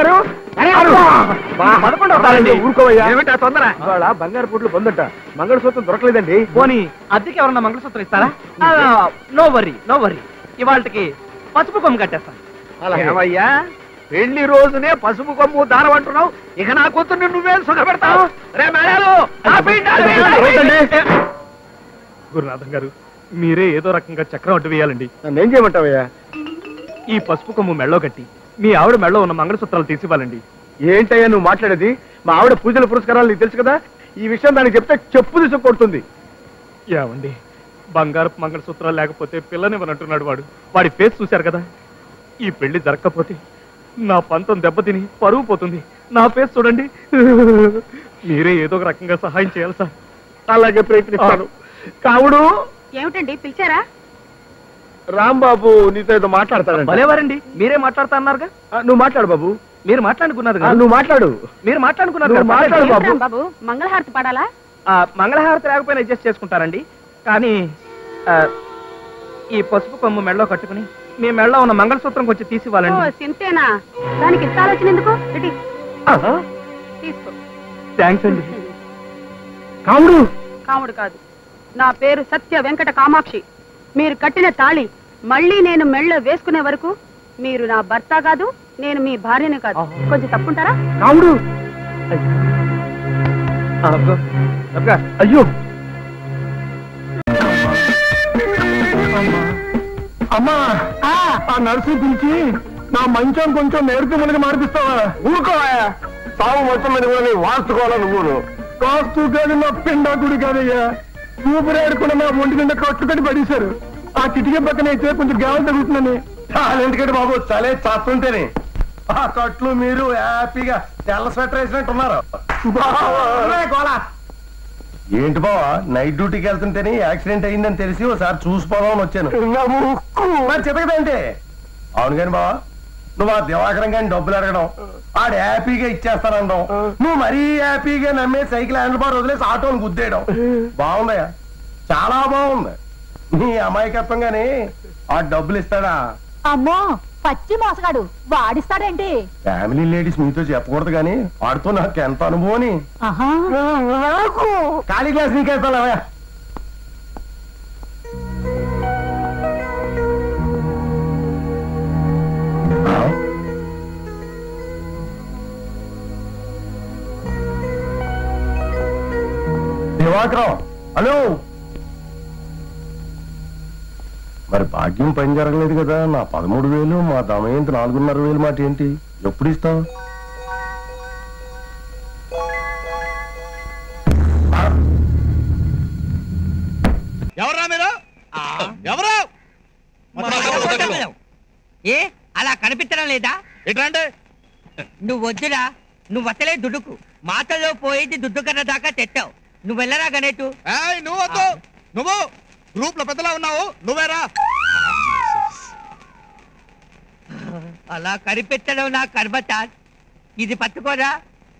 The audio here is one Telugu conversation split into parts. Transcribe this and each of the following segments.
గారు పదకొండు అవుతారండి. ఊరుకోవయ్యా ఏమిటా తొందర? ఇవాళ బంగారు పుట్లు పొందట మంగళసూత్రం దొరకలేదండి పోనీ అద్దెకి ఎవరన్నా మంగళసూత్రం ఇస్తారా నో వరీ నో వరీ ఇవాళకి పసుపు కొమ్ము కట్టేస్తాను ఏమయ్యా పెళ్లి రోజునే పసుపు కొమ్ము దారం అంటున్నావు ఇక నా కూతుర్ని నువ్వే సుఖపెడతావు రే మేడాలు ఆపేయండి, ఆపేయండి, ఆపేయండి. గురునాథం గారు మీరే ఏదో రకంగా చక్రం అడ్డు వేయాలండి నన్ను ఏం చేయమంటావయ్యా ఈ పసుపు కొమ్ము మెళ్ళో కట్టి మీ ఆవిడ మెళ్ళో ఉన్న మంగళసూత్రాలు తీసివ్వాలండి ఏంటయ్యా నువ్వు మాట్లాడేది మా ఆవిడ పూజల పురస్కారాలు నీకు తెలుసు కదా ఈ విషయం దానికి చెప్తే చెప్పు తీసుకు కొడుతుంది ఏమండి బంగారపు మంగళసూత్రాలు లేకపోతే పిల్లనివ్వనంటున్నాడు వాడు వాడి ఫేస్ చూశారు కదా ఈ పెళ్లి జరగకపోతే నా పంతం దెబ్బతిని పరువు పోతుంది నా ఫేస్ చూడండి మీరే ఏదో ఒక రకంగా సహాయం చేయాలి సార్ అలాగే ప్రయత్నిస్తాను కావుడు ఏమిటండి పిలిచారా రాంబాబు నీతో ఏదో మాట్లాడతాడంట భలేవారండి మీరే మాట్లాడుతా అన్నారుగా ఆ, నువ్వు మాట్లాడు బాబు మీరు మాట్లాడుకున్నారు ఆ, కదా నువ్వు మాట్లాడు మీరు మాట్లాడుకున్నారు నువ్వు కదా, మాట్లాడు పర్లేదు. బాబు. ఏమిట్రా బాబు మంగళహారతి పాడాలా ఆ, మంగళహారతి లేకపోయినా అడ్జస్ట్ చేసుకుంటారండి కానీ ఆ, ఈ పసుపు కొమ్ము మెళ్ళో కట్టుకుని మీ మెళ్ళో ఉన్న మంగళసూత్రం కొంచెం ఓ తీసివ్వాలండి సింతేనా దానికి ఇంత ఆలోచన ఎందుకు ఇటీ, తీసుకో థ్యాంక్స్ అండి కావుడు కాముడు కాదు నా పేరు సత్య వెంకట కామాక్షి మీరు కట్టిన తాళి మళ్ళీ నేను మెళ్ళ వేసుకునే వరకు మీరు నా భర్త కాదు నేను మీ భార్యని కాదు కొంచెం తప్పుంటారా కావుడు అయ్యో అమ్మా ఆ నర్సు పిలిచి నా మంచం కొంచెం నేర్పు మనకి మార్పిస్తావా ఊరుకోవా సాగు మొత్తం మీద కూడా వాస్తుకోవాలా నువ్వు వాస్తు కాదు నా పిండాకుడు కాదయ్యా ఊపిరాడకుండా నా ఒంటి నిండా కట్టుకట్టి పడేశారు ఆ కిటికీ పక్కన అయితే కొంచెం గాలి తగ్గుతుందని ఎందుకంటే బాబు చలే చేస్తుంటేనే ఆ కట్లు మీరు హ్యాపీగా తెల్ల స్వెటర్ వేసినట్టున్నారు ఏంటి బావా నైట్ డ్యూటీకి వెళ్తుంటేనే యాక్సిడెంట్ అయిందని తెలిసి ఒకసారి చూసిపోదామని వచ్చాను మరి చెప్పదంటే అవును కాని బావా నువ్వు ఆ దివాకరం కానీ డబ్బులు అడగడం ఆడు హ్యాపీగా ఇచ్చేస్తానడం నువ్వు మరీ హ్యాపీగా నమ్మే సైకిల్ హ్యాండిల్ బార్ వదిలేసి ఆటోని గుద్దేయడం బాగుందయ్యా చాలా బాగుంది నీ అమాయకత్వం గాని ఆ డబ్బులు ఇస్తాడా అమ్మో పచ్చి మోసగాడు వాడిస్తాడేంటి ఫ్యామిలీ లేడీస్ మీతో చెప్పకూడదు కానీ వాడితో నాకు ఎంత అనుభవం అని ఆహా ఖాళీ గ్లాస్ నీకేస్తావా దివాకరం హలో మరి భాగ్యం పని జరగలేదు కదా నా పదమూడు వేలు మా దమయంతి నాలుగున్నర వేలు మాట ఏంటి ఎప్పుడు ఇస్తావు ఎవరా మీరు ఎవరు ఏ అలా కనిపించడం లేదా ఎట్లంటే నువ్వు వద్దురా నువ్వు వస్తలే దుడుకు మాటల్లో పోయేది దుడ్డు కన్నా దాకా తెచ్చావు నువ్వు వెళ్ళరా గణేటు ఏయ్, నువ్వు వద్దు నువ్వు గ్రూప్ లో పెద్దలా ఉన్నావు నువ్వేరా అలా కనిపించడం నా కర్మత ఇది పట్టుకోరా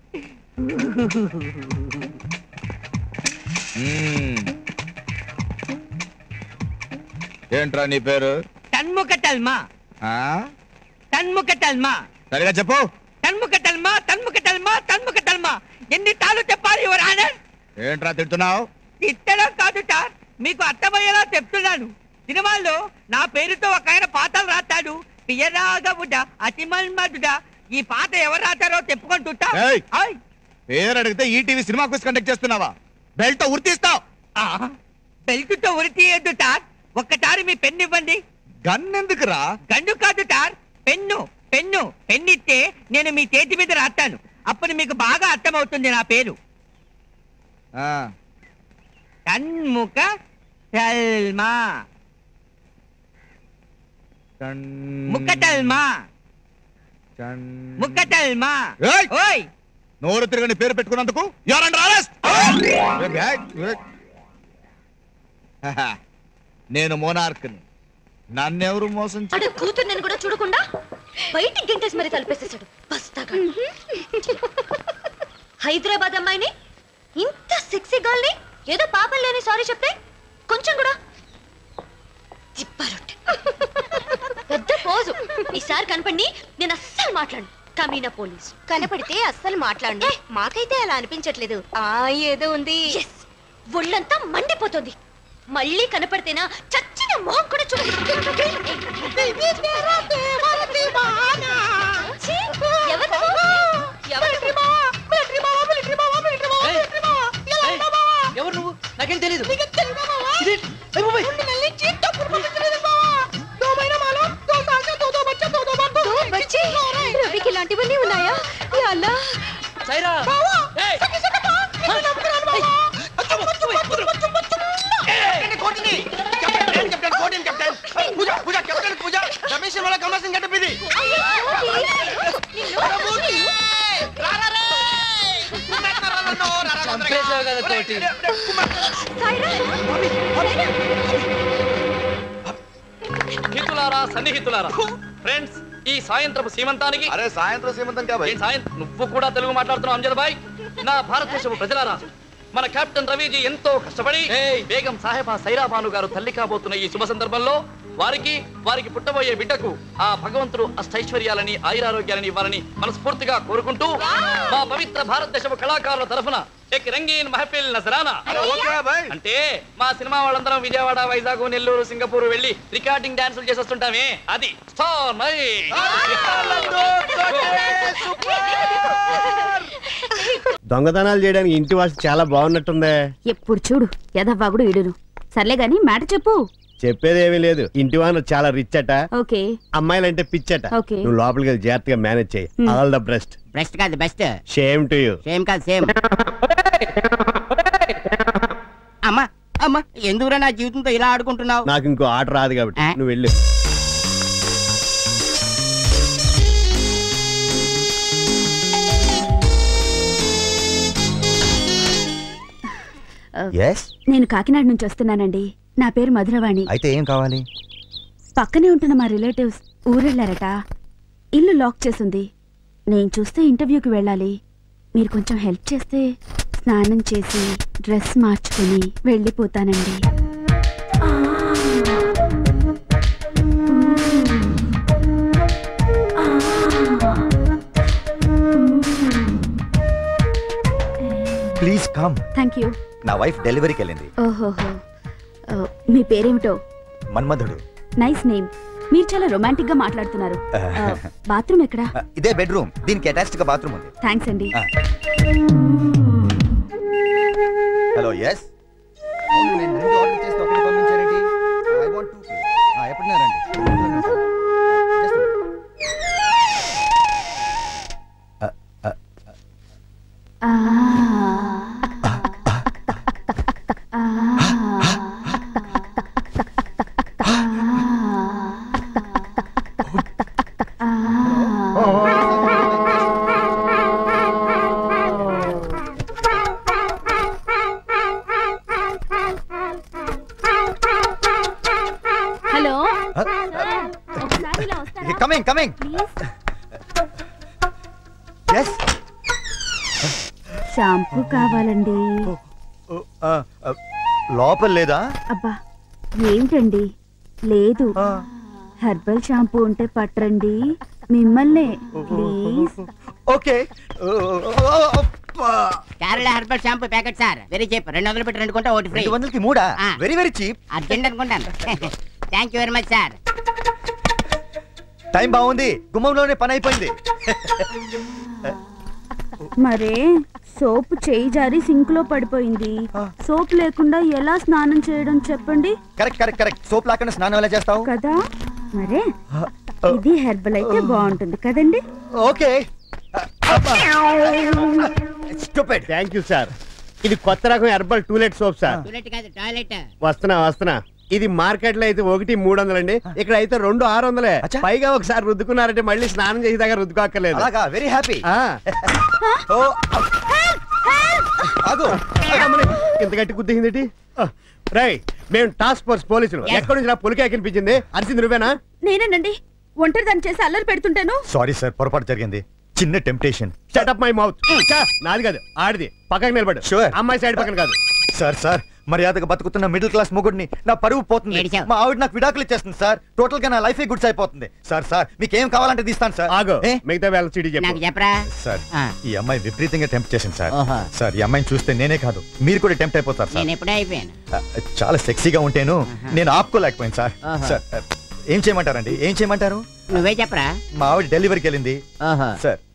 ఏంట్రా నీ పేరు తన్ముఖ తల్మా ఆ? తన్ముఖ తల్మా సరిగా చెప్పు తన్ముఖ తల్మా తన్ముఖ తల్మా తన్ముఖ తల్మా ఎన్ని తాళ్ళు చెప్పాలి యువర్ ఆనర్ ఏంట్రా తిడుతున్నావు తిట్టడం కాదు సార్ మీకు అర్థమయ్యేలా చెప్తున్నాను సినిమాల్లో నా పేరుతో ఒక ఆయన పాటలు రాస్తాడు పియరాగవుడ అతిమన్మధుడ ఈ పాట ఎవరు రాస్తారో చెప్పుకుంటుంటా ఏయ్! ఆయ్. పేరు అడిగితే ఈటీవీ సినిమా క్విజ్ కండక్ట్ చేస్తున్నావా బెల్ట్ ఉరితీస్తావు ఆ, బెల్టుతో ఉరి తీయద్దు సార్ ఒక్కసారి మీ పెన్ను ఇవ్వండి గన్ ఎందుకురా గండు కాదు సార్ పెన్ను పెన్ను పెన్ను ఇస్తే నేను మీ చేతి మీద రాస్తాను అప్పుడు మీకు బాగా అర్థమవుతుంది నా పేరు ఆ, తన్ముఖ సల్మా కన్- ముక్కటల్మా కన్- ముక్కటల్మా ఏయ్! ఓయ్ నోరు తిరగని పేరు పెట్టుకున్నందుకు ఎవరండి అరెస్ట్ నేను మోనార్క్ని నన్నెవరు మోసం చే- అడు కూతురు నేను కూడా చూడకుండా బయటికి గంటేసి మరి తలిపేసేసాడు బస్తాగా హైదరాబాద్ అమ్మాయిని ఇంత సెక్సీ గర్ల్ ని ఏదో పాపం లేని సారీ చెప్తే కొంచెం కూడా తిప్పారొట్టె. పెద్ద పోజు ఈసారి కనపడి నేను అస్సలు మాట్లాడు కమీనా పోలీస్ కనపడితే అస్సలు మాట్లాడండి మాకైతే అలా అనిపించట్లేదు ఆ ఏదో ఉంది ఒళ్ళంతా మండిపోతుంది మళ్ళీ కనపడితేనా చచ్చిన మొహం కూడా చూడండి ఛీ, ఎవరు ఎవరు ఎవరు నువ్వు నాకేం తెలియదు దో బచ్చే, రవికి ఇలాంటివన్నీ ఉన్నాయా యా అల్లా సైరా ఏయ్! చంపేశావు కదా కోటి హితులారా సన్నిహితులారా ఫ్రెండ్స్ ఈ సాయంత్రపు సీమంతానికి అరే సాయంత్రం సీమంతం ఏ కాబట్టి సాయం నువ్వు కూడా తెలుగు మాట్లాడుతున్నావు అంజద్ బాయ్ నా భారతదేశపు ప్రజలారా మన కెప్టెన్ రవిజీ ఎంతో కష్టపడి బేగం సాహెబా సైరాబాను గారు తల్లి కాబోతున్న ఈ శుభ సందర్భంలో వారికి వారికి పుట్టబోయే బిడ్డకు ఆ భగవంతుడు అష్టైశ్వర్యాలని ఆయురారోగ్యాలని ఇవ్వాలని మనస్ఫూర్తిగా కోరుకుంటూ మా పవిత్ర భారతదేశపు కళాకారుల తరఫున ఎక్ రంగీన్ మహఫిల్ నజరానా అంటే మా సినిమా వాళ్ళందరం విజయవాడ వైజాగ్ నెల్లూరు సింగపూర్ వెళ్ళి రికార్డింగ్ డాన్సులు చేసి వస్తుంటామే అది స్టార్ మై దొంగతనాలు చేయడానికి ఇంటి వాసి చాలా బాగున్నట్టుందే ఎప్పుడు చూడు యదవ్వాగుడు ఇడును సర్లే గాని మ్యాటర్ చెప్పు చెప్పేది ఏమీ లేదు ఇంటి వాన చాలా రిచ్ అట ఓకే అమ్మాయిలంటే పిచ్చట ఓకే. నువ్వు లోపలికి వెళ్ళి జాగ్రత్తగా మేనేజ్ చేయి ఆల్ ద బెస్ట్ బెస్ట్ కాదు best shame to you same కాదు సేమ్ అమ్మా అమ్మా ఎందుకురా నా జీవితంతో ఇలా ఆడుకుంటున్నావు నాకు ఇంకో ఆట రాదు కాబట్టి ఆ? నువ్వు వెళ్ళు ఎస్ నేను కాకినాడ నుంచి వస్తున్నానండి నా పేరు మధురవాణి అయితే ఏం కావాలి పక్కనే ఉంటున్న మా రిలేటివ్స్ ఊరెళ్ళారట ఇల్లు లాక్ చేసింది నేను చూస్తే ఇంటర్వ్యూకి వెళ్ళాలి మీరు కొంచెం హెల్ప్ చేస్తే స్నానం చేసి డ్రెస్ మార్చుకుని వెళ్ళిపోతానండి ప్లీజ్ కమ్ థ్యాంక్ యూ నా వైఫ్ డెలివరీకి వెళ్ళింది ఓహోహో ఓ, మీ పేరేమిటో మన్మధుడు నైస్ నేమ్ మీరు చాలా రొమాంటిక్ గా మాట్లాడుతున్నారు బాత్రూమ్ ఎక్కడా ఆ, ఇదే బెడ్రూమ్ దీనికి అటాచ్డ్ గా బాత్రూమ్ ఉంది థ్యాంక్స్ అండి ఆ. హలో ఎస్ నేను రెండు ఆర్డర్ చేస్తే ఒకటి పంపించారేంటి ఐ వాంట్ టూ ఎప్పుడున్నారండి Just a minute. ఆ, ఆ, ఆ. ఆ. హలో ఆ, ఒకసారి ఇలా వస్తారా coming coming please yes shampoo కావాలండి లోపల లేదా అబ్బా ఏంటండి లేదు ఆ, హెర్బల్ షాంపూ ఉంటే పట్టరండి మిమ్మల్నే please okay Kerala herbal shampoo packet sir very cheap రెండు వందలు పెట్టి రెండు కొంటే ఒకటి ఫ్రీ రెండు వందలకి మూడా ఆ. వెరీ వెరీ చీప్ అర్జెంట్ అనుకుంటాను thank you very much sir time బాగుంది గుమ్మంలోనే పని అయిపోయింది మరే సోప్ చేయి జారి సింక్ లో పడిపోయింది సోప్ లేకుండా ఎలా స్నానం చేయడం చెప్పండి కరెక్ట్ కరెక్ట్ కరెక్ట్ సోప్ లాకుండా స్నానం ఎలా చేస్తావు కదా మరే ఇది హెర్బల్ అయితే బాగుంటుంది కదండి okay stupid thank you sir ఇది కొత్త రకం herbal to let soap sir to let కాదు టాయిలెట్ వస్తున్నా వస్తున్నా ఇది మార్కెట్ లో అయితే ఒకటి మూడు వందలండి ఇక్కడ అయితే రెండు ఆరు వందలే అచ్చా. పైగా ఒకసారి రుద్దుకున్నారంటే మళ్ళీ స్నానం చేసేదాకా రుద్దుకోక్కర్లేదు అలాగా వెరీ హ్యాపీ ఆ, ఓ ఆగు అమ్మని, ఇంత గట్టి గుద్దింది రై మేము టాస్క్ ఫోర్స్ పోలీసులు Yes. ఎక్కడి నుంచి నా పులికే కనిపించింది అరిసింది నువ్వేనా నేనేనండి ఒంటరి దాన్ని చేసి అల్లరి పెడుతుంటాను సారీ సార్ పొరపాటు జరిగింది చిన్న టెంప్టేషన్ షటప్ మై మౌత్ నాది కాదు ఆడిది పక్కకి నిలబడు Sure. అమ్మాయి సైడ్ పక్కన కాదు సార్ సార్ మర్యాదగా బతుకుతున్న మిడిల్ క్లాస్ మొగుడిని నా పరువు పోతుంది ఏడిచావు. మా ఆవిడ నాకు విడాకులు ఇచ్చేస్తుంది సార్ టోటల్ గా నా లైఫ్ గుడ్స్ అయిపోతుంది సార్ సార్ మీకు ఏం కావాలంటే తీస్తాను సార్ ఆగు ఏ? మిగతా వేళ సిడి చెప్పు నాకు చెప్పరా సార్ ఆ. ఈ అమ్మాయి విపరీతంగా టెంప్ట్ చేసింది సార్ ఓహో. సార్ ఈ అమ్మాయిని చూస్తే నేనే కాదు మీరు కూడా టెంప్ట్ అయిపోతారు సార్ నేను ఎప్పుడే అయిపోయాను ఆ, చాలా సెక్సీగా ఉంటేను నేను ఆపుకోలేకపోయాను సార్ ఆహా. సార్ ఆ, ఏం చేయమంటారండి ఏం చేయమంటారు నువ్వే చెప్పరా మా ఆవిడ డెలివరీకి వెళ్ళింది ఓహో సార్